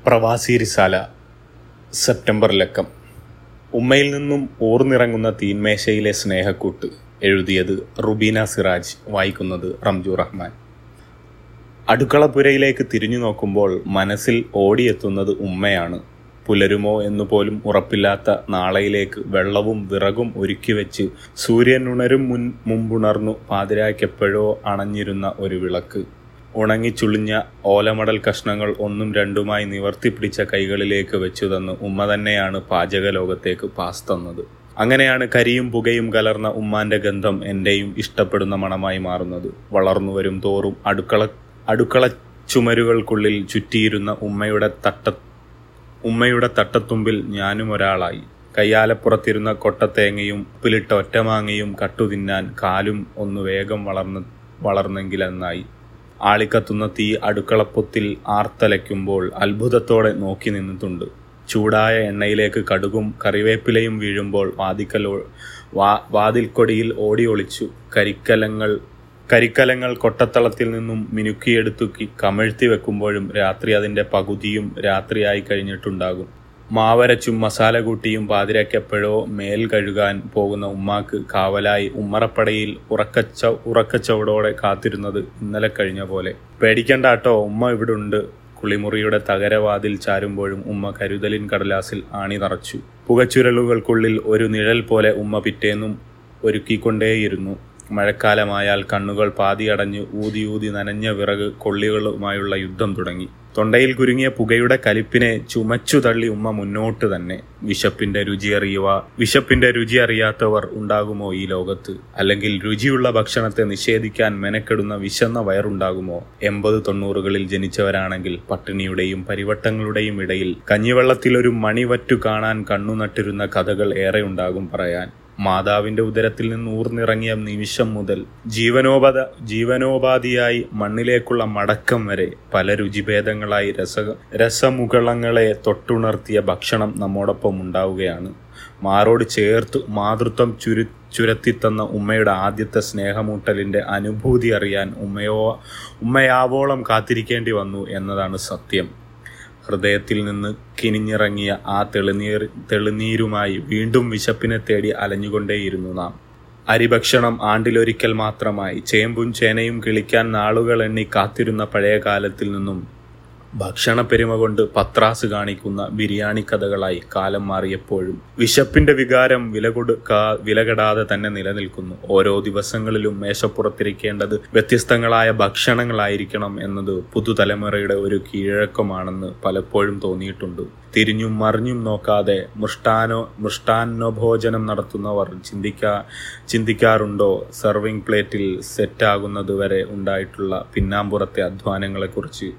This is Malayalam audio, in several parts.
പ്രവാസി റിസാല സെപ്റ്റംബർ ലക്കം ഉമ്മയിൽ നിന്നും ഊർന്നിറങ്ങുന്ന തീന്മേശയിലെ സ്നേഹക്കൂട്ട് എഴുതിയത് റുബീന സിറാജ് വായിക്കുന്നത് റംജു റഹ്മാൻ അടുക്കളപ്പുരയിലേക്ക് തിരിഞ്ഞു നോക്കുമ്പോൾ മനസ്സിൽ ഓടിയെത്തുന്നത് ഉമ്മയാണ് പുലരുമോ എന്നു പോലും ഉറപ്പില്ലാത്ത നാളെയിലേക്ക് വെള്ളവും വിറകും ഒരുക്കി വെച്ച് സൂര്യൻ ഉണരും മുൻ മുമ്പുണർന്നു പാതിരായ്ക്കെപ്പോഴോ അണഞ്ഞിരുന്ന ഒരു വിളക്ക് ഉണങ്ങിച്ചുളിഞ്ഞ ഓലമടൽ കഷ്ണങ്ങൾ ഒന്നും രണ്ടുമായി നിവർത്തിപ്പിടിച്ച കൈകളിലേക്ക് വെച്ചു തന്ന് ഉമ്മ തന്നെയാണ് പാചക ലോകത്തേക്ക് പാസ് തന്നത് അങ്ങനെയാണ് കരിയും പുകയും കലർന്ന ഉമ്മാന്റെ ഗന്ധം എന്റെയും ഇഷ്ടപ്പെടുന്ന മണമായി മാറുന്നത് വളർന്നു വരും തോറും അടുക്കള അടുക്കള ചുമരുകൾക്കുള്ളിൽ ചുറ്റിയിരുന്ന ഉമ്മയുടെ തട്ട ഉമ്മയുടെ തട്ടത്തുമ്പിൽ ഞാനും ഒരാളായി കയ്യാലപ്പുറത്തിരുന്ന കൊട്ടത്തേങ്ങയും ഉപ്പിലിട്ട ഒറ്റമാങ്ങയും കട്ടുതിന്നാൻ കാലും ഒന്ന് വേഗം വളർന്ന് വളർന്നെങ്കിലെന്നായി ആളിക്കത്തുന്ന തീ അടുക്കളപ്പൊത്തിൽ ആർത്തലയ്ക്കുമ്പോൾ അത്ഭുതത്തോടെ നോക്കി നിന്നിട്ടുണ്ട് ചൂടായ എണ്ണയിലേക്ക് കടുകും കറിവേപ്പിലയും വീഴുമ്പോൾ വാതിക്കലോ വാ വാതിൽക്കൊടിയിൽ ഓടി ഒളിച്ചു കരിക്കലങ്ങൾ കരിക്കലങ്ങൾ കൊട്ടത്തളത്തിൽ നിന്നും മിനുക്കിയെടുത്തു കി- കമഴ്ത്തി വെക്കുമ്പോഴും രാത്രി അതിന്റെ പകുതിയും രാത്രിയായി കഴിഞ്ഞിട്ടുണ്ടാകും മാവരച്ചും മസാല കൂട്ടിയും പാതിരക്കെപ്പോഴോ മേൽ കഴുകാൻ പോകുന്ന ഉമ്മാക്ക് കാവലായി ഉമ്മറപ്പടയിൽ ഉറക്കച്ച ഉറക്കച്ചവടോടെ കാത്തിരുന്നത് ഇന്നലെ കഴിഞ്ഞ പോലെ പേടിക്കണ്ടാട്ടോ ഉമ്മ ഇവിടുണ്ട് കുളിമുറിയുടെ തകരവാതിൽ ചാരുമ്പോഴും ഉമ്മ കരുതലിൻ കടലാസിൽ ആണി നിറച്ചു പുകച്ചുരലുകൾക്കുള്ളിൽ ഒരു നിഴൽ പോലെ ഉമ്മ പിറ്റേന്നും ഒരുക്കിക്കൊണ്ടേയിരുന്നു മഴക്കാലമായാൽ കണ്ണുകൾ പാതിയടഞ്ഞ് ഊതി ഊതി നനഞ്ഞ വിറക് കൊള്ളികളുമായുള്ള യുദ്ധം തുടങ്ങി തൊണ്ടയിൽ കുരുങ്ങിയ പുകയുടെ കലിപ്പിനെ ചുമച്ചു തള്ളി ഉമ്മ മുന്നോട്ട് തന്നെ വിശപ്പിന്റെ രുചി അറിയുക വിശപ്പിന്റെ രുചി അറിയാത്തവർ ഉണ്ടാകുമോ ഈ ലോകത്ത് അല്ലെങ്കിൽ രുചിയുള്ള ഭക്ഷണത്തെ നിഷേധിക്കാൻ മെനക്കെടുന്ന വിശന്ന വയറുണ്ടാകുമോ എൺപത് തൊണ്ണൂറുകളിൽ ജനിച്ചവരാണെങ്കിൽ പട്ടിണിയുടെയും പരിവട്ടങ്ങളുടെയും ഇടയിൽ കഞ്ഞിവെള്ളത്തിൽ ഒരു മണിവറ്റു കാണാൻ കണ്ണുനട്ടിരുന്ന കഥകൾ ഏറെ ഉണ്ടാകും പറയാൻ മാതാവിന്റെ ഉദരത്തിൽ നിന്ന് ഊർന്നിറങ്ങിയ നിമിഷം മുതൽ ജീവനോപത ജീവനോപാധിയായി മണ്ണിലേക്കുള്ള മടക്കം വരെ പല രുചിഭേദങ്ങളായി രസ രസമുകളങ്ങളെ തൊട്ടുണർത്തിയ ഭക്ഷണം നമ്മോടൊപ്പം ഉണ്ടാവുകയാണ് മാറോട് ചേർത്ത് മാതൃത്വം ചുരു ചുരത്തിത്തന്ന ഉമ്മയുടെ ആദ്യത്തെ സ്നേഹമൂട്ടലിന്റെ അനുഭൂതി അറിയാൻ ഉമ്മയോ ഉമ്മയാവോളം കാത്തിരിക്കേണ്ടി വന്നു എന്നതാണ് സത്യം ഹൃദയത്തിൽ നിന്ന് കിനിഞ്ഞിറങ്ങിയ ആ തെളിനീർ തെളിനീരുമായി വീണ്ടും വിശപ്പിനെ തേടി അലഞ്ഞുകൊണ്ടേയിരുന്നു നാം അരിഭക്ഷണം ആണ്ടിലൊരിക്കൽ മാത്രമായി ചേമ്പും ചേനയും കിളിക്കാൻ നാളുകൾ എണ്ണി കാത്തിരുന്ന പഴയ കാലത്തിൽ നിന്നും ഭക്ഷണ പെരുമ കൊണ്ട് പത്രാസ് കാണിക്കുന്ന ബിരിയാണി കഥകളായി കാലം മാറിയപ്പോഴും വിശപ്പിന്റെ വികാരം വില കൊടുക്കാ വിലകെടാതെ തന്നെ നിലനിൽക്കുന്നു ഓരോ ദിവസങ്ങളിലും മേശപ്പുറത്തിരിക്കേണ്ടത് വ്യത്യസ്തങ്ങളായ ഭക്ഷണങ്ങളായിരിക്കണം എന്നത് പുതുതലമുറയുടെ ഒരു കീഴക്കമാണെന്ന് പലപ്പോഴും തോന്നിയിട്ടുണ്ട് തിരിഞ്ഞും മറിഞ്ഞും നോക്കാതെ മൃഷ്ടാനോ മൃഷ്ടാന്നഭോജനം നടത്തുന്നവർ ചിന്തിക്കാ ചിന്തിക്കാറുണ്ടോ സെർവിംഗ് പ്ലേറ്റിൽ സെറ്റാകുന്നത് വരെ ഉണ്ടായിട്ടുള്ള പിന്നാമ്പുറത്തെ അധ്വാനങ്ങളെക്കുറിച്ച്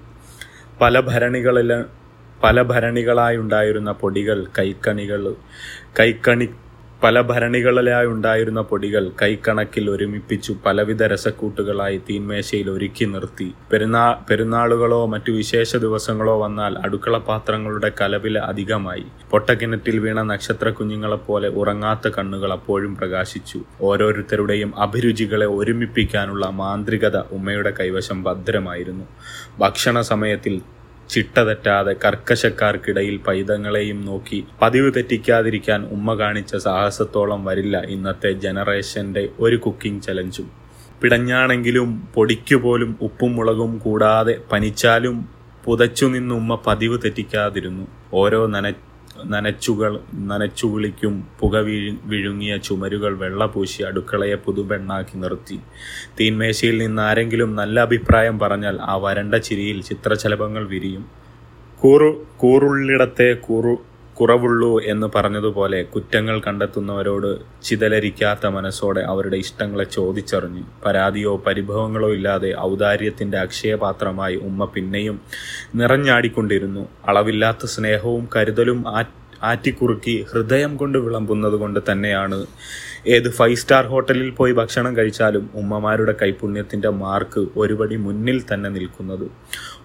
പല ഭരണികളിൽ പല ഭരണികളായി ഉണ്ടായിരുന്ന പൊടികൾ കൈക്കണികൾ കൈക്കണി പല ഭരണികളിലായി ഉണ്ടായിരുന്ന പൊടികൾ കൈക്കണക്കിൽ ഒരുമിപ്പിച്ചു പലവിധ രസക്കൂട്ടുകളായി തീന്മേശയിൽ ഒരുക്കി നിർത്തി പെരുന്നാ പെരുന്നാളുകളോ മറ്റു വിശേഷ ദിവസങ്ങളോ വന്നാൽ അടുക്കള പാത്രങ്ങളുടെ കലവില അധികമായി പൊട്ടക്കിണറ്റിൽ വീണ നക്ഷത്ര കുഞ്ഞുങ്ങളെപ്പോലെ ഉറങ്ങാത്ത കണ്ണുകൾ അപ്പോഴും പ്രകാശിച്ചു ഓരോരുത്തരുടെയും അഭിരുചികളെ ഒരുമിപ്പിക്കാനുള്ള മാന്ത്രികത ഉമ്മയുടെ കൈവശം ഭദ്രമായിരുന്നു ഭക്ഷണ സമയത്തിൽ ചിട്ട തെറ്റാതെ കർക്കശക്കാർക്കിടയിൽ പൈതങ്ങളെയും നോക്കി പതിവ് തെറ്റിക്കാതിരിക്കാൻ ഉമ്മ കാണിച്ച സാഹസത്തോളം വരില്ല ഇന്നത്തെ ജനറേഷന്റെ ഒരു കുക്കിംഗ് ചലഞ്ചും പിടഞ്ഞാണെങ്കിലും പൊടിക്കു പോലും ഉപ്പും മുളകും കൂടാതെ പനിച്ചാലും പുതച്ചു നിന്ന് ഉമ്മ പതിവ് തെറ്റിക്കാതിരുന്നു ഓരോ നന നനച്ചുകൾ നനച്ചു വിളിക്കും പുക വീഴ് വിഴുങ്ങിയ ചുമരുകൾ വെള്ളപൂശി അടുക്കളയെ പുതുപെണ്ണാക്കി നിർത്തി തീന്മേശയിൽ നിന്ന് ആരെങ്കിലും നല്ല അഭിപ്രായം പറഞ്ഞാൽ ആ വരണ്ട ചിരിയിൽ ചിത്രശലഭങ്ങൾ വിരിയും കൂറു കൂറുള്ളിടത്തെ കൂറു കുറവുള്ളൂ എന്ന് പറഞ്ഞതുപോലെ കുറ്റങ്ങൾ കണ്ടെത്തുന്നവരോട് ചിതലരിക്കാത്ത മനസ്സോടെ അവരുടെ ഇഷ്ടങ്ങളെ ചോദിച്ചറിഞ്ഞു പരാതിയോ പരിഭവങ്ങളോ ഇല്ലാതെ ഔദാര്യത്തിന്റെ അക്ഷയപാത്രമായി ഉമ്മ പിന്നെയും നിറഞ്ഞാടിക്കൊണ്ടിരുന്നു അളവില്ലാത്ത സ്നേഹവും കരുതലും ആ ആറ്റിക്കുറുക്കി ഹൃദയം കൊണ്ട് വിളമ്പുന്നത് കൊണ്ട് തന്നെയാണ് ഏത് ഫൈവ് സ്റ്റാർ ഹോട്ടലിൽ പോയി ഭക്ഷണം കഴിച്ചാലും ഉമ്മമാരുടെ കൈപുണ്യത്തിന്റെ മാർക്ക് ഒരുപടി മുന്നിൽ തന്നെ നിൽക്കുന്നത്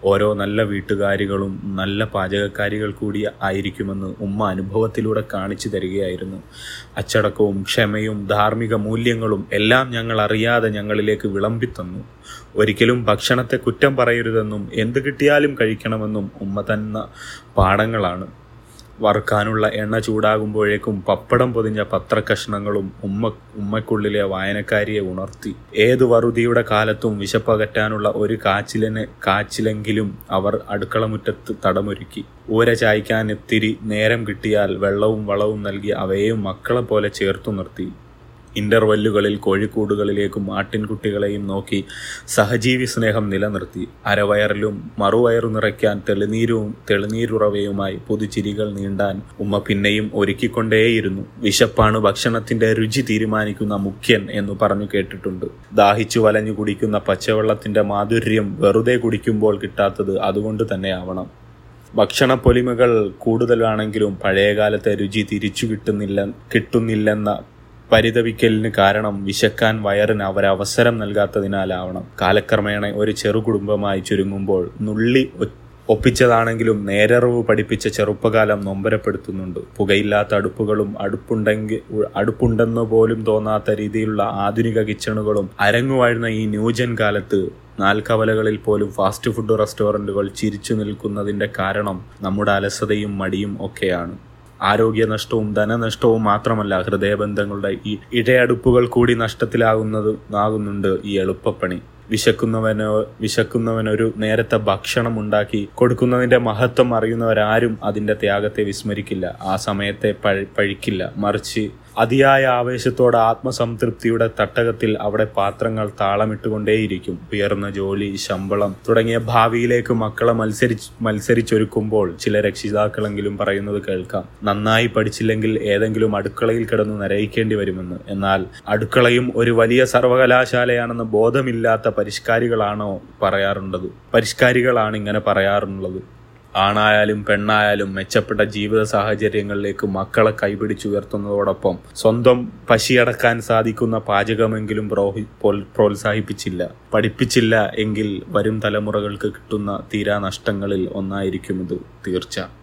ഓരോ നല്ല വീട്ടുകാരികളും നല്ല പാചകക്കാരികൾ കൂടി ആയിരിക്കുമെന്ന് ഉമ്മ അനുഭവത്തിലൂടെ കാണിച്ചു തരികയായിരുന്നു അച്ചടക്കവും ക്ഷമയും ധാർമ്മിക മൂല്യങ്ങളും എല്ലാം ഞങ്ങൾ അറിയാതെ ഞങ്ങളിലേക്ക് വിളമ്പിത്തന്നു ഒരിക്കലും ഭക്ഷണത്തെ കുറ്റം പറയരുതെന്നും എന്ത് കിട്ടിയാലും കഴിക്കണമെന്നും ഉമ്മ തന്ന പാഠങ്ങളാണ് വറുക്കാനുള്ള എണ്ണ ചൂടാകുമ്പോഴേക്കും പപ്പടം പൊതിഞ്ഞ പത്രക്കഷ്ണങ്ങളും ഉമ്മ ഉമ്മക്കുള്ളിലെ വായനക്കാരിയെ ഉണർത്തി ഏത് വറുതിയുടെ കാലത്തും വിശപ്പകറ്റാനുള്ള ഒരു കാച്ചിലിന് കാച്ചിലെങ്കിലും അവർ അടുക്കളമുറ്റത്ത് തടമൊരുക്കി ഊര ചായ്ക്കാൻ എത്തിരി നേരം കിട്ടിയാൽ വെള്ളവും വളവും നൽകി അവയെയും മക്കളെ പോലെ ചേർത്തു നിർത്തി ഇന്റർവെല്ലുകളിൽ കോഴിക്കൂടുകളിലേക്കും ആട്ടിൻകുട്ടികളെയും നോക്കി സഹജീവി സ്നേഹം നിലനിർത്തി അരവയറിലും മറുവയറു നിറയ്ക്കാൻ തെളിനീരും തെളിനീരുറവയുമായി പുതുചിരികൾ നീണ്ടാൻ ഉമ്മ പിന്നെയും ഒരുക്കിക്കൊണ്ടേയിരുന്നു വിശപ്പാണ് ഭക്ഷണത്തിന്റെ രുചി തീരുമാനിക്കുന്ന മുഖ്യൻ എന്ന് പറഞ്ഞു കേട്ടിട്ടുണ്ട് ദാഹിച്ചു വലഞ്ഞു കുടിക്കുന്ന പച്ചവെള്ളത്തിന്റെ മാധുര്യം വെറുതെ കുടിക്കുമ്പോൾ കിട്ടാത്തത് അതുകൊണ്ട് തന്നെ ആവണം ഭക്ഷണ പൊലിമകൾ കൂടുതലാണെങ്കിലും പഴയകാലത്തെ രുചി തിരിച്ചു കിട്ടുന്നില്ല കിട്ടുന്നില്ലെന്ന പരിതപിക്കലിന് കാരണം വിശക്കാൻ വയറിന് അവരവസരം നൽകാത്തതിനാലാവണം കാലക്രമേണ ഒരു ചെറു കുടുംബമായി ചുരുങ്ങുമ്പോൾ നുള്ളി ഒപ്പിച്ചതാണെങ്കിലും നേരറിവ് പഠിപ്പിച്ച ചെറുപ്പകാലം നൊമ്പരപ്പെടുത്തുന്നുണ്ട് പുകയില്ലാത്ത അടുപ്പുകളും അടുപ്പുണ്ടെങ്കിൽ അടുപ്പുണ്ടെന്ന് പോലും തോന്നാത്ത രീതിയിലുള്ള ആധുനിക കിച്ചണുകളും അരങ്ങുവാഴുന്ന ഈ ന്യൂജൻ കാലത്ത് നാൽക്കവലകളിൽ പോലും ഫാസ്റ്റ് ഫുഡ് റെസ്റ്റോറൻറ്റുകൾ ചിരിച്ചു നിൽക്കുന്നതിന്റെ കാരണം നമ്മുടെ അലസതയും മടിയും ഒക്കെയാണ് ആരോഗ്യനഷ്ടവും ധനനഷ്ടവും മാത്രമല്ല ഹൃദയബന്ധങ്ങളുടെ ഈ ഇടയടുപ്പുകൾ കൂടി നഷ്ടത്തിലാകുന്നത് ആകുന്നുണ്ട് ഈ എളുപ്പപ്പണി വിശക്കുന്നവനോ വിശക്കുന്നവനൊരു നേരത്തെ ഭക്ഷണം ഉണ്ടാക്കി കൊടുക്കുന്നതിന്റെ മഹത്വം അറിയുന്നവരാരും അതിന്റെ ത്യാഗത്തെ വിസ്മരിക്കില്ല ആ സമയത്തെ പഴ പഴിക്കില്ല മറിച്ച് അതിയായ ആവേശത്തോടെ ആത്മസംതൃപ്തിയുടെ തട്ടകത്തിൽ അവിടെ പാത്രങ്ങൾ താളമിട്ടുകൊണ്ടേയിരിക്കും ഉയർന്ന ജോലി ശമ്പളം തുടങ്ങിയ ഭാവിയിലേക്ക് മക്കളെ മത്സരിച്ച് മത്സരിച്ചൊരുക്കുമ്പോൾ ചില രക്ഷിതാക്കളെങ്കിലും പറയുന്നത് കേൾക്കാം നന്നായി പഠിച്ചില്ലെങ്കിൽ ഏതെങ്കിലും അടുക്കളയിൽ കിടന്ന് നരയിക്കേണ്ടി വരുമെന്ന് എന്നാൽ അടുക്കളയും ഒരു വലിയ സർവകലാശാലയാണെന്ന് ബോധമില്ലാത്ത പരിഷ്കാരികളാണോ പറയാറുള്ളത് പരിഷ്കാരികളാണ് ഇങ്ങനെ പറയാറുള്ളത് ആണായാലും പെണ്ണായാലും മെച്ചപ്പെട്ട ജീവിത സാഹചര്യങ്ങളിലേക്ക് മക്കളെ കൈപിടിച്ചുയർത്തുന്നതോടൊപ്പം സ്വന്തം പശിയടക്കാൻ സാധിക്കുന്ന പാചകമെങ്കിലും പ്രോത്സാഹിപ്പിച്ചില്ല പഠിപ്പിച്ചില്ല എങ്കിൽ വരും തലമുറകൾക്ക് കിട്ടുന്ന തീരാ നഷ്ടങ്ങളിൽ ഒന്നായിരിക്കും ഇത് തീർച്ച